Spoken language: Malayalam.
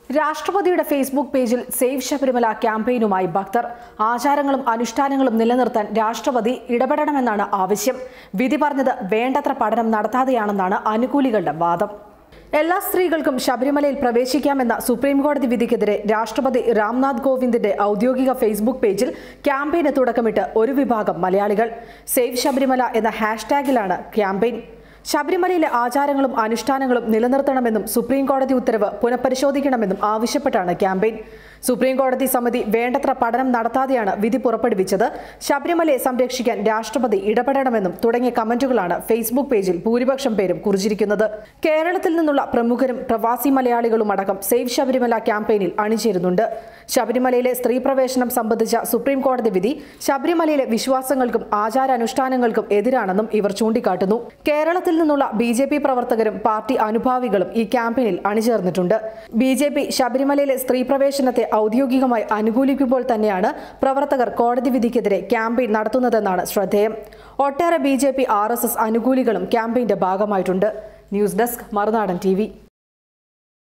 രാഷ്ട്രപതിയുടെ ഫേസ്ബുക്ക് പേജിൽ സേവ് ശബരിമല ക്യാമ്പയിനുമായി ഭക്തർ ആചാരങ്ങളും അനുഷ്ഠാനങ്ങളും നിലനിർത്താൻ രാഷ്ട്രപതി ഇടപെടണമെന്നാണ് ആവശ്യം വിധി പറഞ്ഞത് വേണ്ടത്ര പഠനം നടത്താതെയാണെന്നാണ് അനുകൂലികളുടെ വാദം എല്ലാ സ്ത്രീകൾക്കും ശബരിമലയിൽ പ്രവേശിക്കാമെന്ന സുപ്രീം കോടതി വിധിക്കെതിരെ രാഷ്ട്രപതി രാംനാഥ് കോവിന്ദിന്റെ ഔദ്യോഗിക ഫേസ്ബുക്ക് പേജിൽ ക്യാമ്പയിന് തുടക്കമിട്ട് ഒരു വിഭാഗം മലയാളികൾ സേവ് ശബരിമല എന്ന ഹാഷ്ടാഗിലാണ് ക്യാമ്പയിൻ ശബരിമലയിലെ ആചാരങ്ങളും അനുഷ്ഠാനങ്ങളും നിലനിർത്തണമെന്നും സുപ്രീം കോടതി ഉത്തരവ് പുനഃപരിശോധിക്കണമെന്നും ആവശ്യപ്പെട്ടാണ് ക്യാമ്പയിൻ സുപ്രീം കോടതി സമിതി വേണ്ടത്ര പഠനം നടത്താതെയാണ് വിധി പുറപ്പെടുവിച്ചത് ശബരിമലയെ സംരക്ഷിക്കാൻ രാഷ്ട്രപതി ഇടപെടണമെന്നും തുടങ്ങിയ കമന്റുകളാണ് ഫേസ്ബുക്ക് പേജിൽ ഭൂരിപക്ഷം പേരും കുറിച്ചിരിക്കുന്നത് കേരളത്തിൽ നിന്നുള്ള പ്രമുഖരും പ്രവാസി മലയാളികളും അടക്കം സേവ് ശബരിമല ക്യാമ്പയിനിൽ അണിചേരുന്നുണ്ട് ശബരിമലയിലെ സ്ത്രീ പ്രവേശനം സംബന്ധിച്ച സുപ്രീം കോടതി വിധി ശബരിമലയിലെ വിശ്വാസങ്ങൾക്കും ആചാരാനുഷ്ഠാനങ്ങൾക്കും എതിരാണെന്നും ഇവർ ചൂണ്ടിക്കാട്ടുന്നു കേരളത്തിൽ നിന്നുള്ള ബി ജെ പി പ്രവർത്തകരും പാർട്ടി അനുഭാവികളും ഈ ക്യാമ്പയിനിൽ അണിചേർന്നിട്ടുണ്ട് ബി ജെ പി ശബരിമലയിലെ സ്ത്രീ പ്രവേശനത്തെ ഔദ്യോഗികമായി അനുകൂലിക്കുമ്പോൾ തന്നെയാണ് പ്രവർത്തകർ കോടതി വിധിക്കെതിരെ ക്യാമ്പയിൻ നടത്തുന്നതെന്നാണ് ശ്രദ്ധേയം ഒട്ടേറെ B J P R S S അനുകൂലികളും ക്യാമ്പയിന്റെ ഭാഗമായിട്ടുണ്ട് ന്യൂസ് ഡെസ്ക് മറുനാടൻ ടി